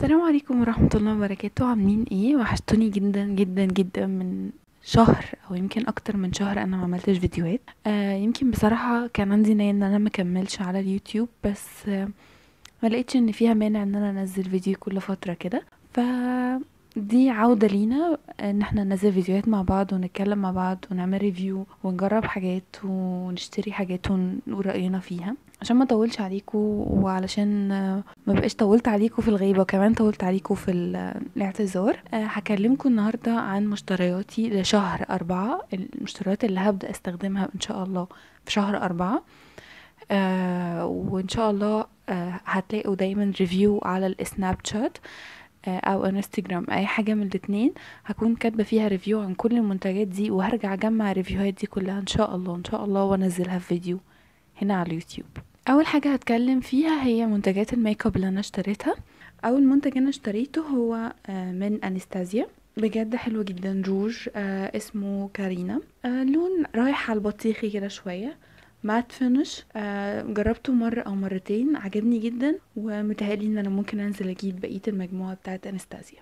السلام عليكم ورحمة الله وبركاته عاملين ايه وحشتوني جدا جدا جدا من شهر او يمكن اكتر من شهر انا ما عملتش فيديوهات آه يمكن بصراحة كان عندي نية ان انا مكملش على اليوتيوب بس آه ما لقيتش ان فيها مانع ان انا انزل فيديو كل فترة كده ف دي عودة لينا ان احنا ننزل فيديوهات مع بعض ونتكلم مع بعض ونعمل ريفيو ونجرب حاجات ونشتري حاجات ونقول رأينا فيها عشان ما اطولش عليكم وعلشان آه، ما بقاش طولت عليكم في الغيبة وكمان طولت عليكم في ال- الاعتذار آه، هكلمكم النهاردة عن مشترياتي لشهر أربعة المشتريات اللي هبدأ استخدمها ان شاء الله في شهر أربعة آه وان شاء الله آه هتلاقوا دايما ريفيو على السناب شات آه او انستجرام اي حاجه من الاتنين هكون كاتبه فيها ريفيو عن كل المنتجات دي وهرجع اجمع الريفيوهات دي كلها ان شاء الله ان شاء الله وانزلها في فيديو هنا على اليوتيوب اول حاجه هتكلم فيها هي منتجات الميك اب اللي انا اشتريتها اول منتج انا اشتريته هو آه، من انستازيا بجد حلو جدا روج آه اسمه كارينا آه لون رايح على البطيخي كده شويه مات فينش آه جربته مرة او مرتين عجبني جدا ومتهيألي ان انا ممكن انزل اجيب بقية المجموعة بتاعت انستازيا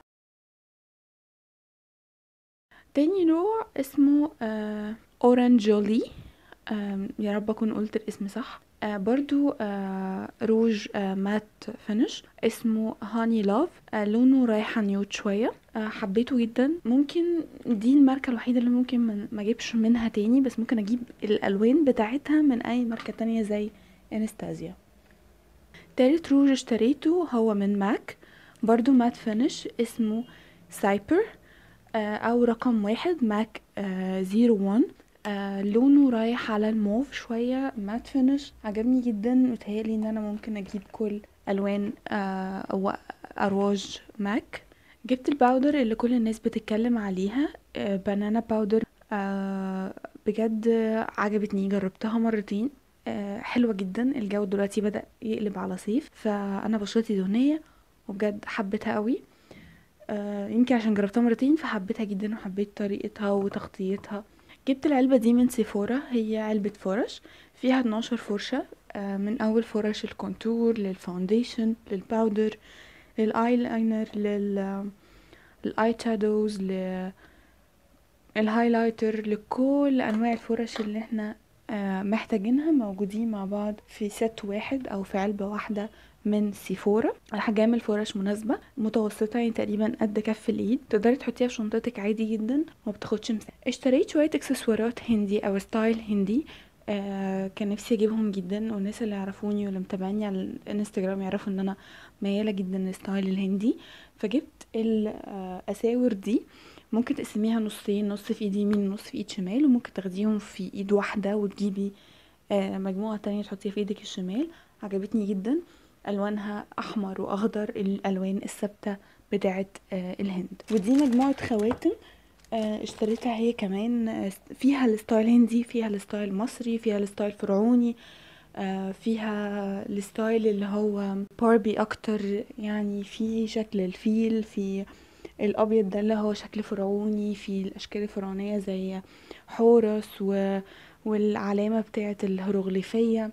تاني نوع اسمه آه اورانج جولي آم، يا رب اكون قلت الاسم صح آه برضو آه روج آه مات فينش اسمه هاني لاف آه لونه رايح على نيوت شويه آه حبيته جدا ممكن دي الماركه الوحيده اللي ممكن من- ما اجيبش منها تاني بس ممكن اجيب الالوان بتاعتها من اي ماركه تانية زي انستازيا تالت روج اشتريته هو من ماك برضو مات فينش اسمه سايبر آه، او رقم واحد ماك آه، زيرو وان آه، لونه رايح على الموف شوية مات فينش عجبني جدا متهيألي ان انا ممكن اجيب كل الوان آه، او ارواج ماك جبت الباودر اللي كل الناس بتتكلم عليها آه، بنانا باودر آه، بجد عجبتني جربتها مرتين آه، حلوة جدا الجو دلوقتي بدأ يقلب على صيف فانا بشرتي دهنية وبجد حبيتها قوي آه، يمكن عشان جربتها مرتين فحبيتها جدا وحبيت طريقتها وتغطيتها جبت العلبة دي من سيفورا هي علبة فرش فيها 12 فرشة آه، من أول فرش الكونتور للفاونديشن للباودر للآيلاينر لل للآي شادوز للهايلايتر لكل أنواع الفرش اللي احنا آه، محتاجينها موجودين مع بعض في ست واحد أو في علبة واحدة من سيفورا احجام الفرش مناسبه متوسطه يعني تقريبا قد كف الايد تقدري تحطيها في شنطتك عادي جدا وما بتاخدش مساحه اشتريت شويه اكسسوارات هندي او ستايل هندي آه كان نفسي اجيبهم جدا والناس اللي يعرفوني واللي متابعيني على الانستجرام يعرفوا ان انا مياله جدا للستايل الهندي فجبت الاساور دي ممكن تقسميها نصين نص في ايد يمين ونص في ايد شمال وممكن تاخديهم في ايد واحده وتجيبي آه مجموعه تانية تحطيها في ايدك الشمال عجبتني جدا الوانها احمر واخضر الالوان الثابته بتاعه آه، الهند ودي مجموعه خواتم آه، اشتريتها هي كمان آه، فيها الستايل هندي فيها الستايل مصري فيها الستايل فرعوني آه، فيها الستايل اللي هو باربي اكتر يعني في شكل الفيل في الابيض ده اللي هو شكل فرعوني في الاشكال الفرعونيه زي حورس و... والعلامه بتاعه الهيروغليفيه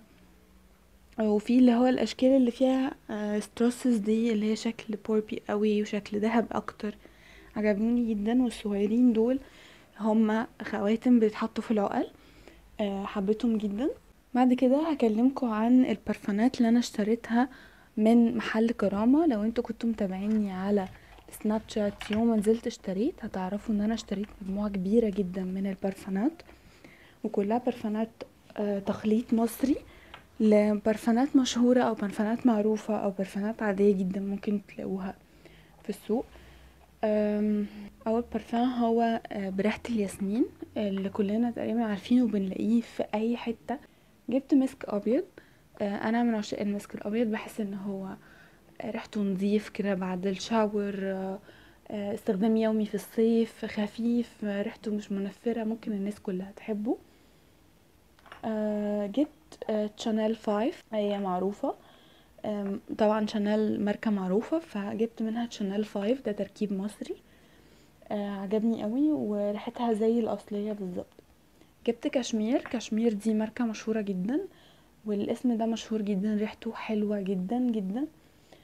وفي اللي هو الاشكال اللي فيها ستراسز دي اللي هي شكل بوربي قوي وشكل ذهب اكتر عجبوني جدا والصغيرين دول هما خواتم بيتحطوا في العقل آه، حبيتهم جدا بعد كده هكلمكم عن البرفانات اللي انا اشتريتها من محل كرامة لو انتوا كنتوا متابعيني على سناب شات يوم ما نزلت اشتريت هتعرفوا ان انا اشتريت مجموعة كبيرة جدا من البرفانات وكلها برفانات آه، تخليط مصري لبرفانات مشهورة أو برفانات معروفة أو برفانات عادية جدا ممكن تلاقوها في السوق أم، أول برفان هو آه، بريحة الياسمين اللي كلنا تقريبا عارفينه وبنلاقيه في أي حتة جبت مسك أبيض آه، أنا من عشاق المسك الأبيض بحس إن هو ريحته نظيف كده بعد الشاور آه، آه، استخدام يومي في الصيف خفيف آه، ريحته مش منفرة ممكن الناس كلها تحبه آه، جبت آه، شانيل 5 هي معروفة آم، طبعا شانيل ماركة معروفة فجبت منها شانيل 5 ده تركيب مصري آه، عجبني قوي وريحتها زي الأصلية بالظبط جبت كشمير كشمير دي ماركة مشهورة جدا والاسم ده مشهور جدا ريحته حلوة جدا جدا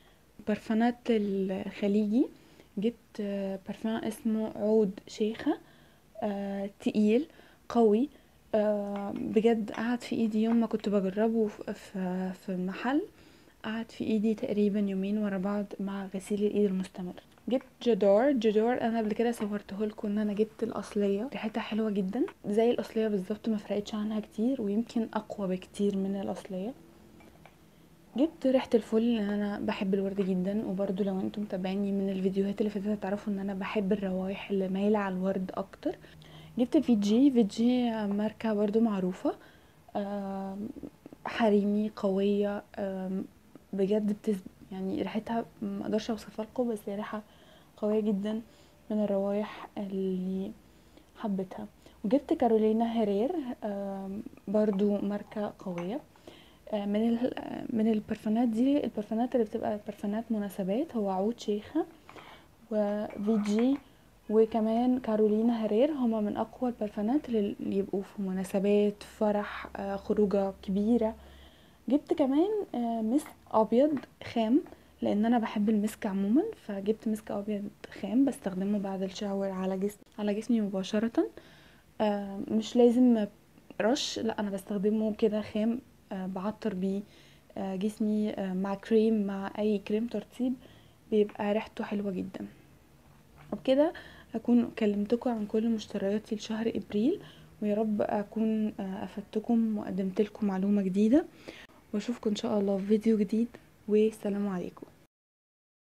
البرفانات الخليجي جبت آه، برفان اسمه عود شيخة آه، تقيل قوي آه، بجد قعد في ايدي يوم ما كنت بجربه ف- في في المحل قعد في ايدي تقريبا يومين ورا بعض مع غسيل الايد المستمر جبت جدار جدار انا قبل كده صورته لكم ان انا جبت الاصليه ريحتها حلوه جدا زي الاصليه بالظبط ما فرقتش عنها كتير ويمكن اقوى بكتير من الاصليه جبت ريحه الفل لان انا بحب الورد جدا وبرده لو انتم متابعيني من الفيديوهات اللي فاتت هتعرفوا ان انا بحب الروايح اللي مايله على الورد اكتر جبت في جي في جي ماركه برضو معروفه آم، حريمي قويه آم، بجد بتز... يعني ريحتها ما اقدرش اوصفها لكم بس هي ريحه قويه جدا من الروايح اللي حبيتها وجبت كارولينا هيرير آم، برضو ماركه قويه آه، من ال... من البرفانات دي البرفانات اللي بتبقى برفانات مناسبات هو عود شيخة وفي جي وكمان كارولينا هيرير هما من اقوى البرفانات اللي يبقوا في مناسبات فرح آه، خروجه كبيره جبت كمان آه، مسك ابيض خام لان انا بحب المسك عموما فجبت مسك ابيض خام بستخدمه بعد الشاور على جسمي على جسمي مباشره آه، مش لازم رش لا انا بستخدمه كده خام آه، بعطر بيه آه، جسمي آه، مع كريم مع اي كريم ترطيب بيبقى ريحته حلوه جدا وبكده اكون كلمتكم عن كل مشترياتي لشهر ابريل ويا رب اكون آه، افدتكم وقدمت لكم معلومه جديده واشوفكم ان شاء الله في فيديو جديد والسلام عليكم